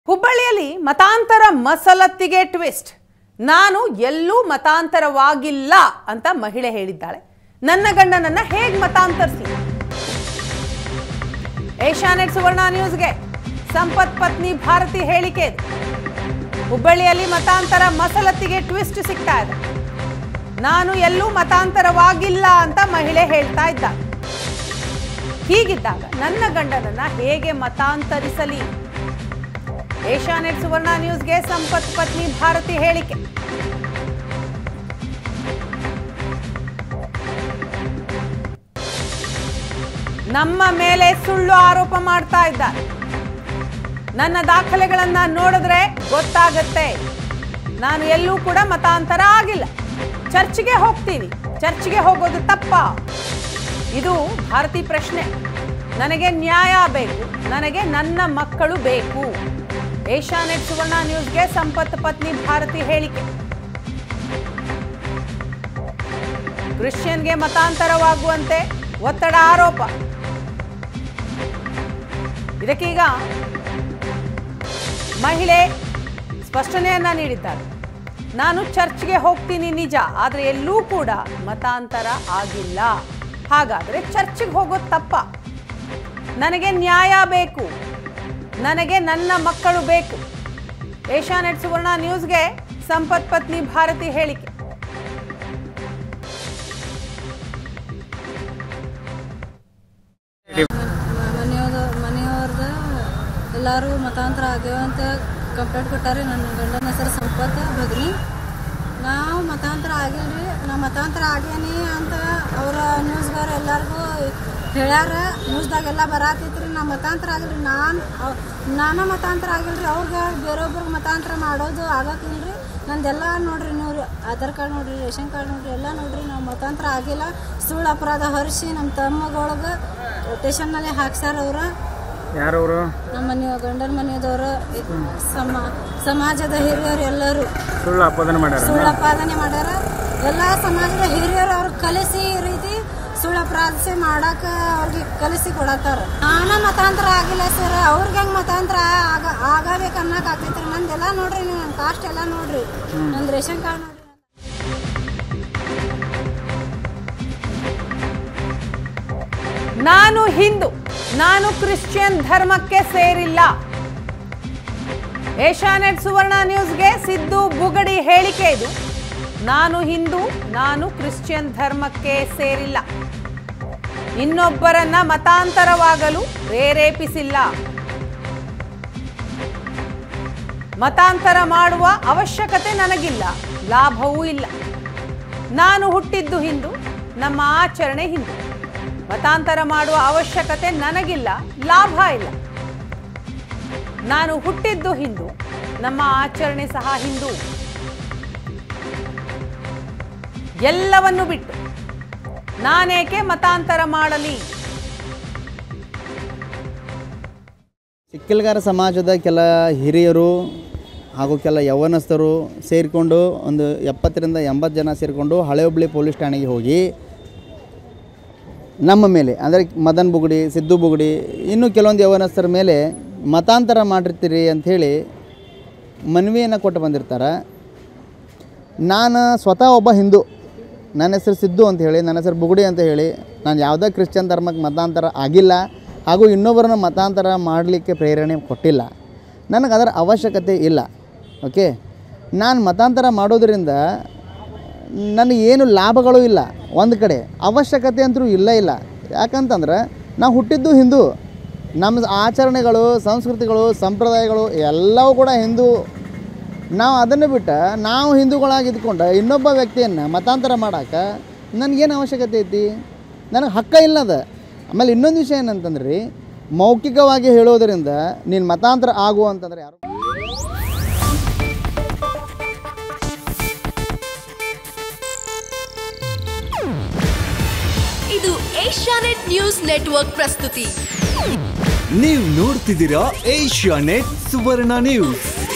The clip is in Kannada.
ಹುಬ್ಬಳ್ಳಿಯಲ್ಲಿ ಮತಾಂತರ ಮಸಲತ್ತಿಗೆ ಟ್ವಿಸ್ಟ್ ನಾನು ಎಲ್ಲೂ ಮತಾಂತರವಾಗಿಲ್ಲ ಅಂತ ಮಹಿಳೆ ಹೇಳಿದ್ದಾಳೆ ನನ್ನ ಗಂಡನನ್ನ ಹೇಗ್ ಮತಾಂತರಿಸಲಿ ಏಷ್ಯಾನೆಟ್ ಸುವರ್ಣ ನ್ಯೂಸ್ಗೆ ಸಂಪತ್ ಪತ್ನಿ ಭಾರತಿ ಹೇಳಿಕೆ ಇದು ಹುಬ್ಬಳ್ಳಿಯಲ್ಲಿ ಮತಾಂತರ ಮಸಲತ್ತಿಗೆ ಟ್ವಿಸ್ಟ್ ಸಿಗ್ತಾ ಇದೆ ನಾನು ಎಲ್ಲೂ ಮತಾಂತರವಾಗಿಲ್ಲ ಅಂತ ಮಹಿಳೆ ಹೇಳ್ತಾ ಇದ್ದಾಳೆ ಹೀಗಿದ್ದಾಗ ನನ್ನ ಗಂಡನನ್ನ ಹೇಗೆ ಮತಾಂತರಿಸಲಿ ಏಷ್ಯಾನೆಟ್ ಸುವರ್ಣ ನ್ಯೂಸ್ಗೆ ಸಂಪತ್ ಪತ್ನಿ ಭಾರತಿ ಹೇಳಿಕೆ ನಮ್ಮ ಮೇಲೆ ಸುಳ್ಳು ಆರೋಪ ಮಾಡ್ತಾ ಇದ್ದಾರೆ ನನ್ನ ದಾಖಲೆಗಳನ್ನ ನೋಡಿದ್ರೆ ಗೊತ್ತಾಗತ್ತೆ ನಾನು ಎಲ್ಲೂ ಕೂಡ ಮತಾಂತರ ಆಗಿಲ್ಲ ಚರ್ಚ್ಗೆ ಹೋಗ್ತೀನಿ ಚರ್ಚ್ಗೆ ಹೋಗೋದು ತಪ್ಪ ಇದು ಭಾರತಿ ಪ್ರಶ್ನೆ ನನಗೆ ನ್ಯಾಯ ಬೇಕು ನನಗೆ ನನ್ನ ಮಕ್ಕಳು ಬೇಕು ಏಷ್ಯಾನೆಟ್ ಸುವರ್ಣ ನ್ಯೂಸ್ಗೆ ಸಂಪತ್ ಪತ್ನಿ ಭಾರತಿ ಹೇಳಿಕೆ ಕ್ರಿಶ್ಚಿಯನ್ಗೆ ಮತಾಂತರವಾಗುವಂತೆ ಒತ್ತಡ ಆರೋಪ ಇದಕ್ಕೀಗ ಮಹಿಳೆ ಸ್ಪಷ್ಟನೆಯನ್ನ ನೀಡಿದ್ದಾರೆ ನಾನು ಚರ್ಚ್ಗೆ ಹೋಗ್ತೀನಿ ನಿಜ ಆದರೆ ಎಲ್ಲೂ ಕೂಡ ಮತಾಂತರ ಆಗಿಲ್ಲ ಹಾಗಾದ್ರೆ ಚರ್ಚ್ಗೆ ಹೋಗೋದು ತಪ್ಪ ನನಗೆ ನ್ಯಾಯ ಬೇಕು ನನಗೆ ನನ್ನ ಮಕ್ಕಳು ಬೇಕು ಏಷ್ಯಾನೆಟ್ ಸುವರ್ಣ ನ್ಯೂಸ್ಗೆ ಸಂಪತ್ ಪತ್ನಿ ಭಾರತಿ ಹೇಳಿಕೆ ಮನೆಯವ್ರ ಮನೆಯವ್ರದ ಎಲ್ಲರೂ ಮತಾಂತರ ಆಗ್ಯಾವ ಅಂತ ಕಂಪ್ಲೇಂಟ್ ಕೊಟ್ಟಾರೆ ನನ್ನ ಗಂಡನ ಹೆಸರು ಸಂಪತ್ ಭಗ್ನಿ ನಾವು ಮತಾಂತರ ಆಗಿಲ್ರಿ ನಾ ಮತಾಂತರ ಆಗೇನಿ ಅಂತ ಅವರ ನ್ಯೂಸ್ಗಾರ ಎಲ್ಲರಿಗೂ ಹೇಳ್ಯಾರ ನ್ಯೂಸ್ದಾಗೆಲ್ಲ ಬರಾತೈತ್ರಿ ನಾ ಮತಾಂತರ ಆಗಿಲ್ರಿ ನಾನು ನಾನು ಮತಾಂತರ ಆಗಿಲ್ರಿ ಅವ್ರಿಗೆ ಬೇರೊಬ್ರಿಗೆ ಮತಾಂತರ ಮಾಡೋದು ಆಗಕ್ಕಿಲ್ರಿ ನಂದೆಲ್ಲ ನೋಡ್ರಿ ನೀವು ಆಧಾರ್ ಕಾರ್ಡ್ ನೋಡ್ರಿ ರೇಷನ್ ಕಾರ್ಡ್ ನೋಡ್ರಿ ಎಲ್ಲ ನೋಡ್ರಿ ನಾವು ಮತಾಂತರ ಆಗಿಲ್ಲ ಸುಳ್ಳು ಅಪರಾಧ ಹರಿಸಿ ನಮ್ಮ ತಮ್ಮಗೊಳಗೆ ಸ್ಟೇಷನ್ನಲ್ಲಿ ಹಾಕ್ಸ್ಯಾರ ಅವ್ರ ಯಾರವರು ನಮ್ಮ ಮನೆ ಗಂಡನ ಮನೆಯದವರು ಸಮ ಸಮಾಜದ ಹಿರಿಯರು ಎಲ್ಲರೂ ಸುಳ್ಳು ಅಪಾದನೆ ಮಾಡ್ಯಾರ ಸುಳ್ಳು ಅಪಾದನೆ ಮಾಡ್ಯಾರ ಎಲ್ಲ ಸಮಾಜದ ಹಿರಿಯರು ಅವ್ರಿಗೆ ಕಲಿಸಿ ಈ ರೀತಿ ಸುಳ್ಳು ಅಪರಾಧ ಮಾಡಾಕ ಅವ್ರಿಗೆ ಕಲಿಸಿ ಕೊಡತ್ತಾರ ನಾನ ಮತಾಂತರ ಆಗಿಲ್ಲ ಸರ್ ಅವ್ರಿಗೆ ಹೆಂಗ್ ಮತಾಂತರ ಆಗ ಆಗಬೇಕು ಅನ್ನಕ್ ಆಗ್ತೈತ್ರಿ ನಂದೆಲ್ಲ ನೋಡ್ರಿ ನೀವು ನನ್ನ ಕಾಸ್ಟ್ ಎಲ್ಲ ನೋಡ್ರಿ ನಂದು ರೇಷನ್ ಕಾರ್ಡ್ ನೋಡ್ರಿ ನಾನು ಹಿಂದೂ ನಾನು ಕ್ರಿಶ್ಚಿಯನ್ ಧರ್ಮಕ್ಕೆ ಸೇರಿಲ್ಲ ಏಷ್ಯಾನೆಟ್ ಸುವರ್ಣ ನ್ಯೂಸ್ಗೆ ಸಿದ್ದು ಬುಗಡಿ ಹೇಳಿಕೆ ಇದು ನಾನು ಹಿಂದೂ ನಾನು ಕ್ರಿಶ್ಚಿಯನ್ ಧರ್ಮಕ್ಕೆ ಸೇರಿಲ್ಲ ಇನ್ನೊಬ್ಬರನ್ನ ಮತಾಂತರವಾಗಲು ಪ್ರೇರೇಪಿಸಿಲ್ಲ ಮತಾಂತರ ಮಾಡುವ ಅವಶ್ಯಕತೆ ನನಗಿಲ್ಲ ಲಾಭವೂ ಇಲ್ಲ ನಾನು ಹುಟ್ಟಿದ್ದು ಹಿಂದೂ ನಮ್ಮ ಆಚರಣೆ ಹಿಂದೂ ಮತಾಂತರ ಮಾಡುವ ಅವಶ್ಯಕತೆ ನನಗಿಲ್ಲ ಲಾಭ ಇಲ್ಲ ನಾನು ಹುಟ್ಟಿದ್ದು ಹಿಂದೂ ನಮ್ಮ ಆಚರಣೆ ಸಹ ಹಿಂದೂ ಎಲ್ಲವನ್ನು ಬಿಟ್ಟು ನಾನೇಕೆ ಮತಾಂತರ ಮಾಡಲಿ ಚಿಕ್ಕಲ್ಗಾರ ಸಮಾಜದ ಕೆಲ ಹಿರಿಯರು ಹಾಗೂ ಕೆಲ ಯೌವನಸ್ಥರು ಸೇರಿಕೊಂಡು ಒಂದು ಎಪ್ಪತ್ತರಿಂದ ಎಂಬತ್ತು ಜನ ಸೇರಿಕೊಂಡು ಹಳೆ ಹುಬ್ಳಿ ಪೊಲೀಸ್ ಠಾಣೆಗೆ ಹೋಗಿ ನಮ್ಮ ಮೇಲೆ ಅಂದರೆ ಮದನ್ ಬುಗುಡಿ ಸಿದ್ದು ಬುಗುಡಿ ಇನ್ನೂ ಕೆಲವೊಂದು ಯೌವನಸ್ಥರ ಮೇಲೆ ಮತಾಂತರ ಮಾಡಿರ್ತೀರಿ ಅಂಥೇಳಿ ಮನವಿಯನ್ನು ಕೊಟ್ಟು ಬಂದಿರ್ತಾರೆ ನಾನು ಸ್ವತಃ ಒಬ್ಬ ಹಿಂದೂ ನನ್ನ ಹೆಸರು ಸಿದ್ದು ಅಂತ ಹೇಳಿ ನನ್ನ ಹೆಸರು ಬುಗುಡಿ ಅಂತ ಹೇಳಿ ನಾನು ಯಾವುದೇ ಕ್ರಿಶ್ಚಿಯನ್ ಧರ್ಮಕ್ಕೆ ಮತಾಂತರ ಆಗಿಲ್ಲ ಹಾಗೂ ಇನ್ನೊಬ್ಬರನ್ನ ಮತಾಂತರ ಮಾಡಲಿಕ್ಕೆ ಪ್ರೇರಣೆ ಕೊಟ್ಟಿಲ್ಲ ನನಗೆ ಅದರ ಅವಶ್ಯಕತೆ ಇಲ್ಲ ಓಕೆ ನಾನು ಮತಾಂತರ ಮಾಡೋದರಿಂದ ನನಗೇನು ಲಾಭಗಳು ಇಲ್ಲ ಒಂದು ಕಡೆ ಅವಶ್ಯಕತೆ ಅಂತೂ ಇಲ್ಲ ಇಲ್ಲ ಯಾಕಂತಂದ್ರೆ ನಾವು ಹುಟ್ಟಿದ್ದು ಹಿಂದೂ ನಮ್ಮ ಆಚರಣೆಗಳು ಸಂಸ್ಕೃತಿಗಳು ಸಂಪ್ರದಾಯಗಳು ಎಲ್ಲವೂ ಕೂಡ ಹಿಂದೂ ನಾವು ಅದನ್ನು ಬಿಟ್ಟು ನಾವು ಹಿಂದೂಗಳಾಗಿ ಇದ್ಕೊಂಡು ಇನ್ನೊಬ್ಬ ವ್ಯಕ್ತಿಯನ್ನು ಮತಾಂತರ ಮಾಡೋಕೆ ನನಗೇನು ಅವಶ್ಯಕತೆ ಐತಿ ನನಗೆ ಹಕ್ಕ ಇಲ್ಲದ ಆಮೇಲೆ ಇನ್ನೊಂದು ವಿಷಯ ಏನಂತಂದ್ರೆ ರೀ ಮೌಖಿಕವಾಗಿ ಹೇಳೋದರಿಂದ ನೀನು ಮತಾಂತರ ಆಗು ಅಂತಂದ್ರೆ ಯಾರು ಇದು ಏಷ್ಯಾನೆಟ್ ನ್ಯೂಸ್ ನೆಟ್ವರ್ಕ್ ಪ್ರಸ್ತುತಿ ನೀವು ನೋಡ್ತಿದ್ದೀರಾ ಏಷ್ಯಾ ನೆಟ್ ಸುವರ್ಣ ನ್ಯೂಸ್